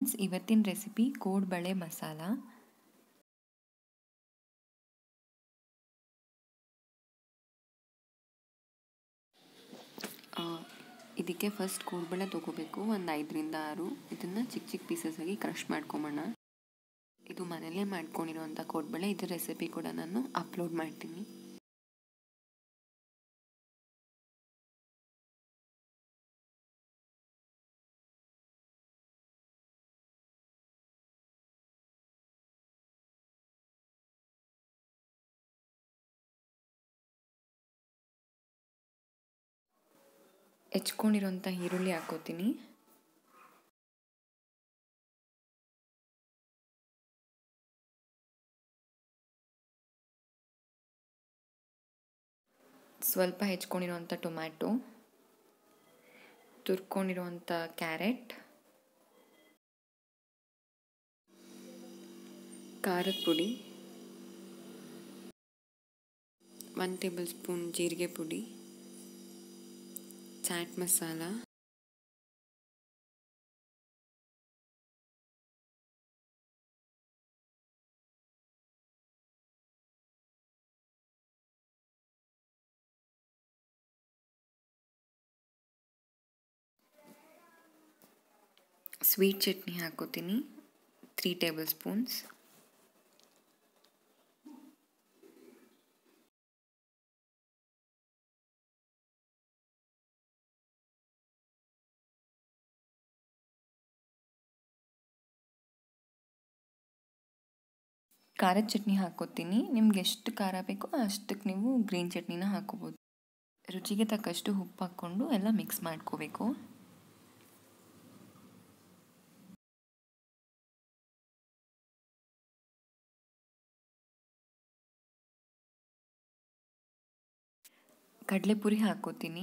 friends ಇವತ್ತಿನ recipe ಕೋಡ್ಬಳೆ ಮಸಾಲ ಇದಕ್ಕೆ first ಕೋಡ್ಬಳೆ ತೊಗೋಬೇಕು ಒಂದು ಐದರಿಂದ ಆರು ಇದನ್ನು ಚಿಕ್ಕ ಚಿಕ್ಕ ಪೀಸಸ್ ಆಗಿ ಕ್ರಷ್ ಮಾಡ್ಕೊಂಬೋಣ ಇದು ಮನೆಯಲ್ಲೇ ಮಾಡ್ಕೊಂಡಿರೋಂಥ ಕೋಡ್ಬಳೆ ಇದ್ರ ರೆಸಿಪಿ ಕೂಡ ನಾನು ಅಪ್ಲೋಡ್ ಮಾಡ್ತೀನಿ ಹೆಚ್ಕೊಂಡಿರೋಂಥ ಈರುಳ್ಳಿ ಹಾಕೋತೀನಿ ಸ್ವಲ್ಪ ಹೆಚ್ಕೊಂಡಿರೋಂಥ ಟೊಮ್ಯಾಟೊ ತುರ್ಕೊಂಡಿರೋಂಥ ಕ್ಯಾರೆಟ್ ಖಾರದ ಪುಡಿ ಒನ್ ಟೇಬಲ್ ಸ್ಪೂನ್ ಜೀರಿಗೆ ಪುಡಿ ಚಾಟ್ ಮಸಾಲ ಸ್ವೀಟ್ ಚಟ್ನಿ ಹಾಕೋತೀನಿ ತ್ರೀ ಟೇಬಲ್ ಸ್ಪೂನ್ಸ್ ಖಾರದ ಚಟ್ನಿ ಹಾಕೋತೀನಿ ನಿಮ್ಗೆ ಎಷ್ಟು ಖಾರ ಬೇಕೋ ಅಷ್ಟಕ್ಕೆ ನೀವು ಗ್ರೀನ್ ಚಟ್ನಿನ ಹಾಕೋಬೋದು ರುಚಿಗೆ ತಕ್ಕಷ್ಟು ಉಪ್ಪು ಹಾಕ್ಕೊಂಡು ಎಲ್ಲ ಮಿಕ್ಸ್ ಮಾಡ್ಕೋಬೇಕು ಕಡಲೆಪುರಿ ಹಾಕೋತೀನಿ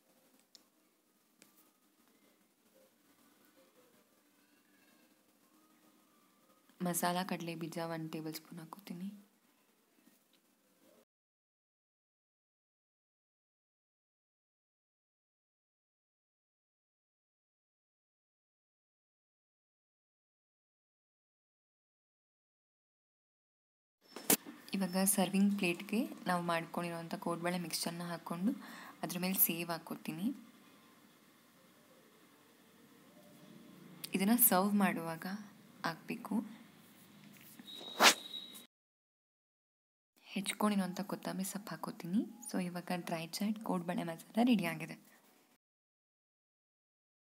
ಮಸಾಲ ಕಡಲೆ ಬೀಜ ಒನ್ ಟೇಬಲ್ ಸ್ಪೂನ್ ಹಾಕೋತೀನಿ ಇವಾಗ ಸರ್ವಿಂಗ್ ಪ್ಲೇಟ್ಗೆ ನಾವು ಮಾಡ್ಕೊಂಡಿರೋಂಥ ಕೋಡ್ಬಳೆ ಮಿಕ್ಸ್ಚರ್ನ ಹಾಕ್ಕೊಂಡು ಅದ್ರ ಮೇಲೆ ಸೇವ್ ಹಾಕ್ಕೊತೀನಿ ಇದನ್ನು ಸರ್ವ್ ಮಾಡುವಾಗ ಹಾಕಬೇಕು ಹೆಚ್ಕೊಂಡಿರೋಂಥ ಕೊತ್ತಂಬರಿ ಸೊಪ್ಪು ಹಾಕೋತೀನಿ ಸೊ ಇವಾಗ ಡ್ರೈ ಚಾಟ್ ಕೋಡ್ಬಳೆ ಮಸಾಲ ರೆಡಿ ಆಗಿದೆ